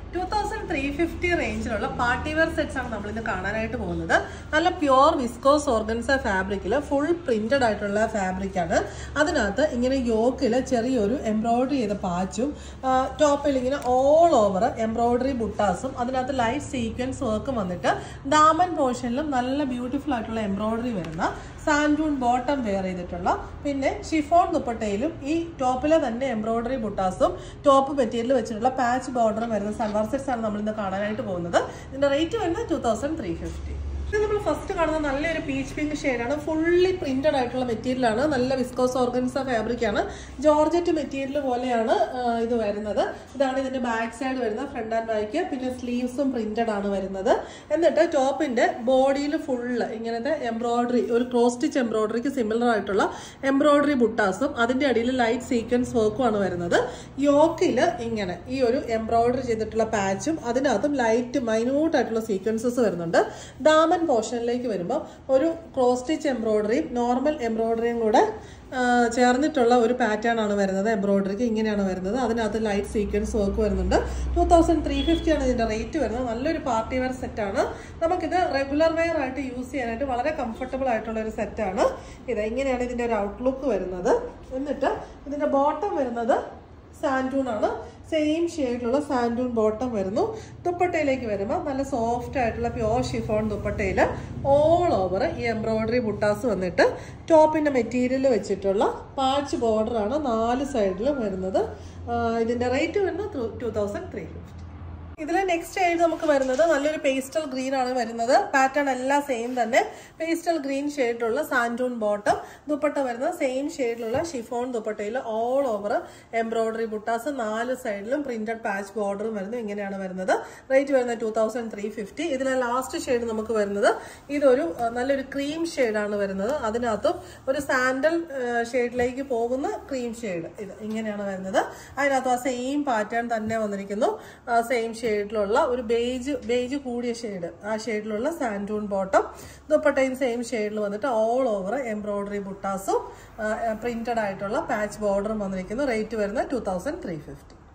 two thousand three fifty റേഞ്ചിലുള്ള party wear sets ആണ് നമ്മൾ ഇന്ന് കാണാനായിട്ട് പോകുന്നത് നല്ല പ്യുവർ വിസ്കോസ് ഓർഗൻസ ഫാബ്രിക്കിൽ ഫുൾ പ്രിന്റഡ് ആയിട്ടുള്ള ഫാബ്രിക് ആണ് അതിനകത്ത് ഇങ്ങനെ യോക്കിൽ ചെറിയൊരു എംബ്രോയിഡറി ചെയ്ത പാച്ചും ടോപ്പിൽ ഇങ്ങനെ ഓൾ ഓവർ എംബ്രോയിഡറി ബുട്ടാസും അതിനകത്ത് ലൈറ്റ് സീക്വൻസ് വർക്കും വന്നിട്ട് ദാമൻ പോർഷനിലും നല്ല ബ്യൂട്ടിഫുൾ ആയിട്ടുള്ള എംബ്രോയിഡറി വരുന്ന സാൻഡൂൺ ബോട്ടം വെയർ ചെയ്തിട്ടുള്ള പിന്നെ ഷിഫോൺ ദുപ്പട്ടയിലും ഈ ടോപ്പിലെ തന്നെ എംബ്രോയിഡറി ബുട്ടാസും ടോപ്പ് മെറ്റീരിയൽ വെച്ചിട്ടുള്ള പാച്ച് ബോർഡറും വരുന്ന സൽവാർ സെറ്റ്സ് ആണ് നമ്മൾ ഇന്ന് കാണാനായിട്ട് പോകുന്നത് ഇതിന്റെ റേറ്റ് വരുന്നത് ടൂ തൗസൻഡ് ത്രീ ഫിഫ്റ്റി ഇത് നമ്മൾ ഫസ്റ്റ് കാണുന്ന നല്ലൊരു പീച്ച് പിങ്ക് ഷെയ്ഡാണ് ഫുള്ളി പ്രിന്റഡ് ആയിട്ടുള്ള മെറ്റീരിയൽ ആണ് നല്ല വിസ്കോസ് ഓർഗൻസ ഫാബ്രിക് ആണ് ജോർജറ്റ് മെറ്റീരിയൽ പോലെയാണ് ആ, ഇത് വരുന്നത് ഇതാണ് ഇതിന്റെ ബാക്ക് സൈഡ് വരുന്നത് ഫ്രണ്ട് ആൻഡ് ബാക്ക് പിന്നെ സ്ലീവ്സും പ്രിന്റഡ് ആണ് വരുന്നത് എന്നിട്ട് ടോപ്പിന്റെ ബോഡിയിൽ ഫുള്ള് ഇങ്ങനത്തെ എംബ്രോയിഡറി ഒരു ക്രോസ് സ്റ്റിച്ച് എംബ്രോയിഡറിക്ക് സിമിലർ ആയിട്ടുള്ള എംബ്രോയിഡറി ബുട്ടാസും അതിന്റെ അടിയിൽ ലൈറ്റ് സീക്വൻസ് വർക്കും ആണ് വരുന്നത് യോക്കിൽ ഇങ്ങനെ ഈ ഒരു എംബ്രോയിഡറി ചെയ്തിട്ടുള്ള പാച്ചും അതിനകത്തും ലൈറ്റ് മൈന്യൂട്ട് ആയിട്ടുള്ള സീക്വൻസസ് വരുന്നുണ്ട് ദാമൻ പോർഷനിലേക്ക് വരുമ്പോൾ ഒരു ക്രോസ് സ്റ്റിച്ച് എംബ്രോയിഡറിയും നോർമൽ എംബ്രോയിഡറിയും കൂടെ ആ, ചേർന്നിട്ടുള്ള ഒരു പാറ്റേൺ ആണ് വരുന്നത് എംബ്രോയിഡറിക്ക് ഇങ്ങനെയാണ് വരുന്നത് അതിനകത്ത് ലൈറ്റ് സീക്വൻസ് വർക്ക് വരുന്നുണ്ട് ടൂ തൗസൻഡ് ത്രീ ഫിഫ്റ്റി ആണ് ഇതിന്റെ റേറ്റ് വരുന്നത് നല്ലൊരു പാർട്ടി വെയർ സെറ്റാണ് നമുക്കിത് റെഗുലർ വെയർ ആയിട്ട് യൂസ് ചെയ്യാനായിട്ട് വളരെ കംഫർട്ടബിൾ ആയിട്ടുള്ള ഒരു സെറ്റാണ് ഇത് ഇങ്ങനെയാണ് ഇതിന്റെ ഒരു ഔട്ട്ലുക്ക് വരുന്നത് എന്നിട്ട് ഇതിന്റെ ബോട്ടം വരുന്നത് സാൻഡൂൺ ആണ് സെയിം ഷെയ്ഡിലുള്ള സാൻഡൂൺ ബോട്ടം വരുന്നു ദുപ്പട്ടയിലേക്ക് വരുമ്പോൾ നല്ല സോഫ്റ്റ് ആയിട്ടുള്ള പ്യോർ ഷിഫോൺ ദുപ്പട്ടയിൽ ഓൾ ഓവർ ഈ എംബ്രോയിഡറി ബുട്ടാസ് വന്നിട്ട് ടോപ്പിൻ്റെ മെറ്റീരിയൽ വെച്ചിട്ടുള്ള പാച്ച് ബോർഡറാണ് നാല് സൈഡിലും വരുന്നത് ആ, ഇതിൻ്റെ റേറ്റ് വരുന്നത് ടു തൗസൻഡ് ത്രീ ഫിഫ്റ്റി ഇതിൽ നെക്സ്റ്റ് ഷെയ്ഡ് നമുക്ക് വരുന്നത് നല്ലൊരു പേസ്റ്റൽ ഗ്രീൻ ആണ് വരുന്നത് പാറ്റേൺ എല്ലാം സെയിം തന്നെ പേസ്റ്റൽ ഗ്രീൻ ഷെയ്ഡിലുള്ള സാൻഡൂൺ ബോട്ടം ദുപ്പട്ട വരുന്നത് സെയിം ഷെയ്ഡിലുള്ള ഷിഫോൺ ദുപ്പട്ടയിൽ ഓൾ ഓവർ എംബ്രോയിഡറി ബുട്ടാസ് നാല് സൈഡിലും പ്രിന്റഡ് പാച്ച് ബോർഡറും വരുന്നു ഇങ്ങനെയാണ് വരുന്നത് റേറ്റ് വരുന്നത് ടൂ തൗസൻഡ് ത്രീ ഫിഫ്റ്റി ഇതിലെ ലാസ്റ്റ് ഷെയ്ഡ് നമുക്ക് വരുന്നത് ഇതൊരു ആ, നല്ലൊരു ക്രീം ഷെയ്ഡാണ് വരുന്നത് അതിനകത്തും ഒരു സാൻഡൽ ഷെയ്ഡിലേക്ക് പോകുന്ന ക്രീം ഷെയ്ഡ് ഇത് ഇങ്ങനെയാണ് വരുന്നത് അതിനകത്ത് ആ സെയിം പാറ്റേൺ തന്നെ വന്നിരിക്കുന്നു സെയിം ഷെയ്ഡിലുള്ള ഒരു ബേജ് ബേജ് കൂടിയ ഷെയ്ഡ് ആ ഷെയ്ഡിലുള്ള സാൻഡൂൺ ബോട്ടം ദുപ്പട്ടയും സെയിം ഷെയ്ഡിൽ വന്നിട്ട് ഓൾ ഓവർ എംബ്രോയിഡറി ബുട്ടാസും പ്രിന്റഡ് ആയിട്ടുള്ള പാച്ച് ബോർഡറും വന്നിരിക്കുന്നു റേറ്റ് വരുന്നത് ടൂ തൗസൻഡ് ത്രീ ഫിഫ്റ്റി